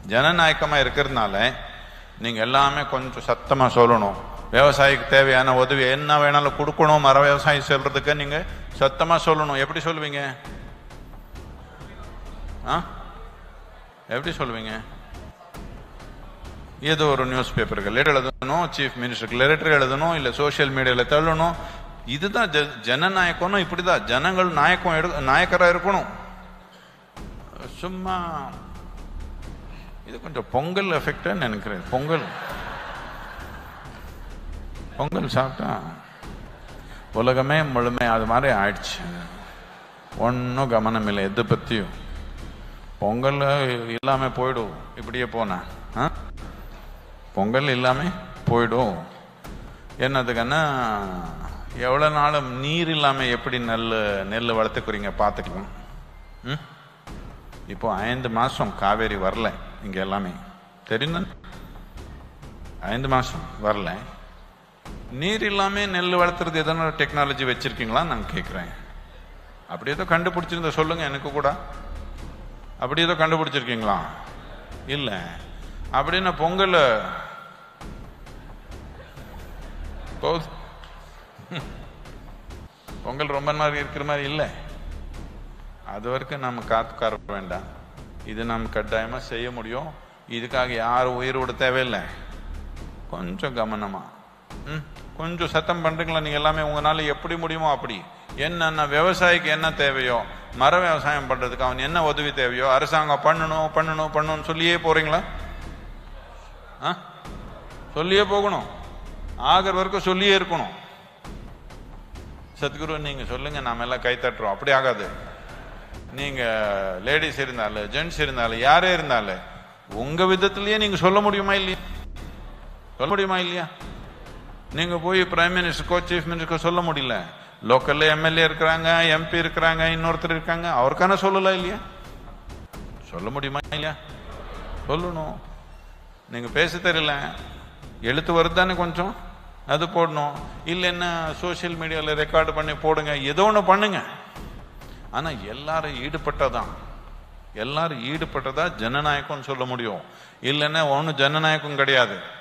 ஜனநாயகமா இருக்கிறதுனால நீங்க எல்லாமே கொஞ்சம் சத்தமா சொல்லணும் விவசாயிக்கு தேவையான உதவி என்ன வேணாலும் கொடுக்கணும் மர விவசாயம் சொல்றதுக்கு நீங்க சத்தமா சொல்லணும் எப்படி சொல்லுவீங்க ஆ எப்படி சொல்லுவீங்க ஏதோ ஒரு நியூஸ் பேப்பருக்கு லெட்டர் எழுதணும் சீஃப் மினிஸ்டருக்கு லெட்டர் எழுதணும் இல்ல சோஷியல் மீடியால தள்ளணும் இதுதான் ஜ- ஜனநாயகம்னா இப்படிதான் ஜனங்கள் நாயக்கம் எடு நாயக்கரா இருக்கணும் சும்மா இது கொஞ்சம் பொங்கல் எஃபெக்ட்னு நினைக்கிறேன் பொங்கல் பொங்கல் சாப்பிட்டா உலகமே முழுமை அது மாதிரி ஆயிடுச்சு ஒன்றும் கவனம் இல்லை எதை பற்றியும் பொங்கல் இல்லாம போயிடும் இப்படியே போனா ஆ? பொங்கல் இல்லாம போயிடும் என்னதுக்குன்னா எவ்வளோ நாளும் நீர் இல்லாம எப்படி நெல் நெல் வளர்த்துக்கிறீங்க பார்த்துக்கலாம் ம் இப்போ ஐந்து மாசம் காவேரி வரல இங்க எல்லாமே தெரியும் ஐந்து மாசம் வரல நீர் இல்லாம நெல் வளர்த்துறது எதனா டெக்னாலஜி வச்சிருக்கீங்களா நான் கேட்குறேன் அப்படி ஏதோ கண்டுபிடிச்சிருந்தா சொல்லுங்க எனக்கு கூட அப்படி ஏதோ கண்டுபிடிச்சிருக்கீங்களா இல்ல அப்படின்னா பொங்கல் போதும் பொங்கல் ரொம்ப நாள் இருக்கிற மாதிரி இல்லை அது வரைக்கும் நம்ம காத்துக்கார வேண்டாம் இது நம்ம கட்டாயமா செய்ய முடியும் இதுக்காக யாரும் உயிர் விட தேவையில்லை கொஞ்சம் கவனமா ம் கொஞ்சம் சத்தம் பண்றீங்களா நீங்க எல்லாமே உங்களால எப்படி முடியுமோ அப்படி என்னென்ன விவசாயிக்கு என்ன தேவையோ மர விவசாயம் பண்றதுக்கு அவன் என்ன உதவி தேவையோ அரசாங்கம் பண்ணணும் பண்ணணும் பண்ணணும்னு சொல்லியே போறீங்களா ஆ சொல்லியே போகணும் ஆகிற வரைக்கும் சொல்லியே இருக்கணும் சத்குரு நீங்க சொல்லுங்க நாம எல்லாம் கை தட்டுறோம் அப்படி ஆகாது நீங்க லேடிஸ் இருந்தாலும் ஜென்ட்ஸ் இருந்தாலும் யாரே இருந்தாலும் உங்க விதத்திலேயே நீங்க சொல்ல முடியுமா இல்லையா சொல்ல முடியுமா இல்லையா நீங்க போய் பிரைம் மினிஸ்டருக்கோ சீஃப் மினிஸ்டருக்கோ சொல்ல முடியல லோக்கல்ல எம்எல்ஏ இருக்கிறாங்க எம்பி இருக்கிறாங்க இன்னொருத்தர் இருக்காங்க அவருக்கான சொல்லலாம் இல்லையா சொல்ல முடியுமா இல்லையா சொல்லணும் நீங்க பேச தெரியல எழுத்து வருதானே கொஞ்சம் அது போடணும் இல்லைன்னா சோஷியல் மீடியால ரெக்கார்டு பண்ணி போடுங்க ஏதோ ஒன்று பண்ணுங்க ஆனா எல்லாரும் ஈடுபட்டதான் எல்லாரும் ஈடுபட்டதா ஜனநாயகம்னு சொல்ல முடியும் இல்லைன்னா ஒன்றும் ஜனநாயகம் கிடையாது